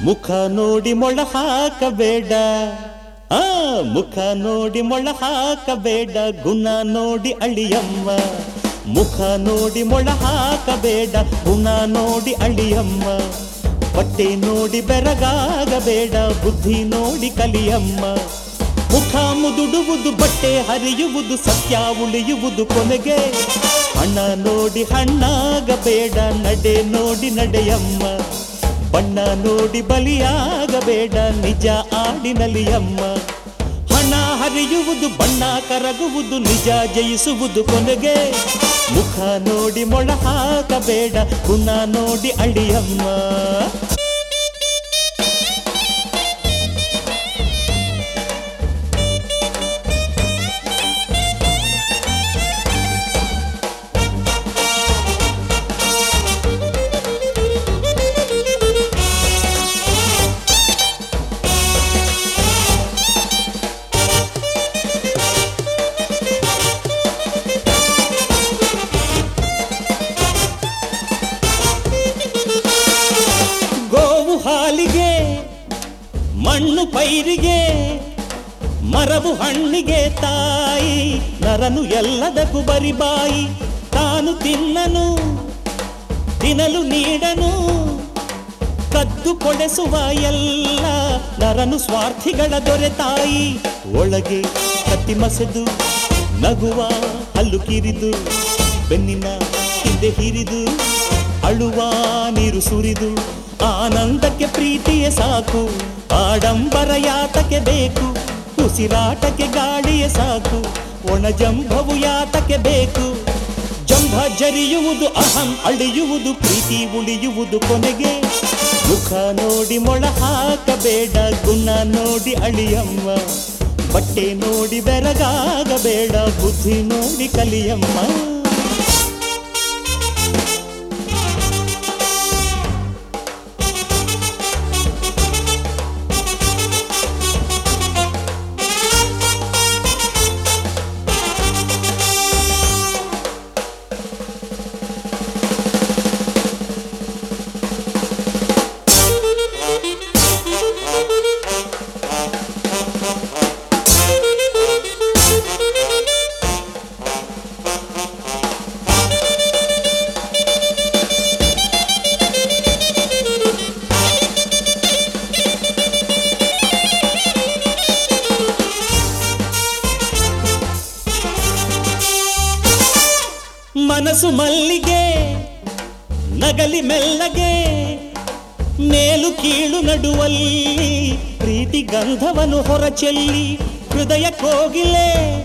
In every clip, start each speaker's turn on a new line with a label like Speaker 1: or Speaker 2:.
Speaker 1: ಮುಖ ನೋಡಿ ಮೊಳ ಹಾಕಬೇಡ ಆ ಮುಖ ನೋಡಿ ಮೊಳ ಹಾಕಬೇಡ ಗುಣ ನೋಡಿ ಅಳಿಯಮ್ಮ ಮುಖ ನೋಡಿ ಮೊಳ ಹಾಕಬೇಡ ಗುಣ ನೋಡಿ ಅಳಿಯಮ್ಮ ಬಟ್ಟೆ ನೋಡಿ ಬೆರಗಾಗಬೇಡ ಬುದ್ಧಿ ನೋಡಿ ಕಲಿಯಮ್ಮ ಮುಖ ಮುದುಡುವುದು ಬಟ್ಟೆ ಹರಿಯುವುದು ಸತ್ಯ ಉಳಿಯುವುದು ಕೊನೆಗೆ ಹಣ ನೋಡಿ ಹಣ್ಣಾಗಬೇಡ ನಡೆ ನೋಡಿ ನಡೆಯಮ್ಮ ಬಣ್ಣ ನೋಡಿ ಬಲಿಯಾಗಬೇಡ ನಿಜ ಆಡಿನಲಿಯಮ್ಮ ಹಣ ಹರಿಯುವುದು ಬಣ್ಣ ಕರಗುವುದು ನಿಜ ಜಯಿಸುವುದು ಕೊನೆಗೆ ಮುಖ ನೋಡಿ ಮೊಳ ಹಾಕಬೇಡ ಗುಣ ನೋಡಿ ಅಳಿಯಮ್ಮ ಗೋವು ಹಾಲಿಗೆ ಮಣ್ಣು ಪೈರಿಗೆ ಮರವು ಹಣ್ಣಿಗೆ ತಾಯಿ ನರನು ಎಲ್ಲದಕ್ಕೂ ಬರಿಬಾಯಿ ತಾನು ತಿನ್ನನು ತಿನ್ನಲು ನೀಡನು ಕದ್ದು ಕೊಡೆಸುವ ಎಲ್ಲ ನರನು ಸ್ವಾರ್ಥಿಗಳ ದೊರೆ ತಾಯಿ ಒಳಗೆ ಕತ್ತಿ ಮಸೆದು ನಗುವ ಹಲ್ಲು ಕಿರಿದು ಬೆನ್ನಿನ ಹಿಂದೆ ಹಿರಿದು ಅಳುವ ನೀರು ಸುರಿದು ಆನಂದಕ್ಕೆ ಪ್ರೀತಿಯೇ ಸಾಕು ಆಡಂಬರ ಯಾತಕ್ಕೆ ಬೇಕು ಉಸಿರಾಟಕ್ಕೆ ಗಾಳಿಯೇ ಸಾಕು ಒಣ ಜಂಭವು ಯಾತಕ್ಕೆ ಬೇಕು ಜಂಭ ಜರಿಯುವುದು ಅಹಂ ಅಳಿಯುವುದು ಪ್ರೀತಿ ಉಳಿಯುವುದು ಕೊನೆಗೆ ಮುಖ ನೋಡಿ ಮೊಳ ಹಾಕಬೇಡ ಗುಣ ನೋಡಿ ಅಳಿಯಮ್ಮ ಬಟ್ಟೆ ನೋಡಿ ಬೆರಗಾಗಬೇಡ ಬುದ್ಧಿ ನೋಡಿ ಕಲಿಯಮ್ಮ ಮನಸ್ಸು ಮಲ್ಲಿಗೆ ನಗಲಿ ಮೆಲ್ಲಗೆ ಮೇಲು ಕೀಳು ನಡುವಲ್ಲಿ ಪ್ರೀತಿ ಗಂಧವನ್ನು ಹೊರಚೆಲ್ಲಿ ಹೃದಯ ಕೋಗಿಲೆ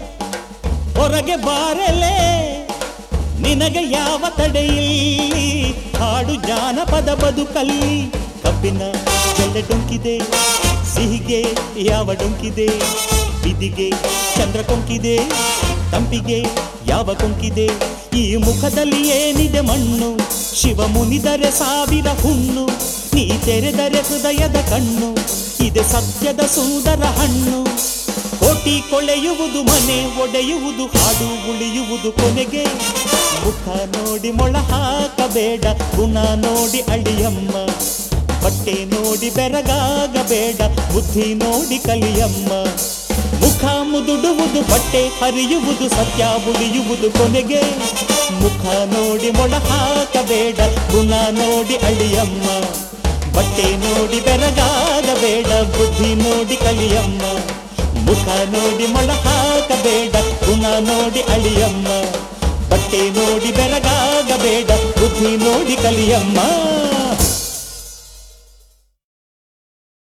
Speaker 1: ಹೊರಗೆ ಬಾರಲೆ ನಿನಗೆ ಯಾವ ತಡೆಯಿಲ್ಲಿ ಹಾಡು ಜಾನಪದ ಬದುಕಲ್ಲಿ ಕಬ್ಬಿನ ಜಲ್ಲೆ ಡೊಂಕಿದೆ ಸಿಹಿಗೆ ಯಾವ ಡೊಂಕಿದೆ ಬಿದಿಗೆ ಚಂದ್ರ ಕೊಂಕಿದೆ ತಂಪಿಗೆ ಯಾವ ಕೊಂಕಿದೆ ಈ ಮುಖದಲ್ಲಿ ಏನಿದೆ ಮಣ್ಣು ಶಿವ ಮುನಿದರೆ ಸಾವಿರ ಹುಣ್ಣು ನೀ ತೆರೆದರೆ ಹೃದಯದ ಕಣ್ಣು ಇದೆ ಸತ್ಯದ ಸುಂದರ ಹಣ್ಣು ಕೋಟಿ ಕೊಳೆಯುವುದು ಮನೆ ಒಡೆಯುವುದು ಹಾಡು ಉಳಿಯುವುದು ಕೊನೆಗೆ ಮುಖ ನೋಡಿ ಮೊಳ ಹಾಕಬೇಡ ಗುಣ ನೋಡಿ ಅಳಿಯಮ್ಮ ಬಟ್ಟೆ ನೋಡಿ ಬೆರಗಾಗಬೇಡ ಬುದ್ಧಿ ನೋಡಿ ಕಲಿಯಮ್ಮ ಮುಖ ಮುದುಡುವುದು ಬಟ್ಟೆ ಹರಿಯುವುದು ಸತ್ಯ ಉಳಿಯುವುದು ಕೊನೆಗೆ ಮುಖ ನೋಡಿ ಮೊಳ ಹಾಕಬೇಡ ಗುಣ ನೋಡಿ ಅಳಿಯಮ್ಮ ಬಟ್ಟೆ ನೋಡಿ ಬೆರಗಾಗಬೇಡ ಬುದ್ಧಿ ನೋಡಿ ಕಲಿಯಮ್ಮ ಮುಖ ನೋಡಿ ಮೊಳ ಹಾಕಬೇಡ ಗುಣ ನೋಡಿ ಅಳಿಯಮ್ಮ ಬಟ್ಟೆ ನೋಡಿ ಬೆರಗಾಗಬೇಡ ಬುದ್ಧಿ ನೋಡಿ ಕಲಿಯಮ್ಮ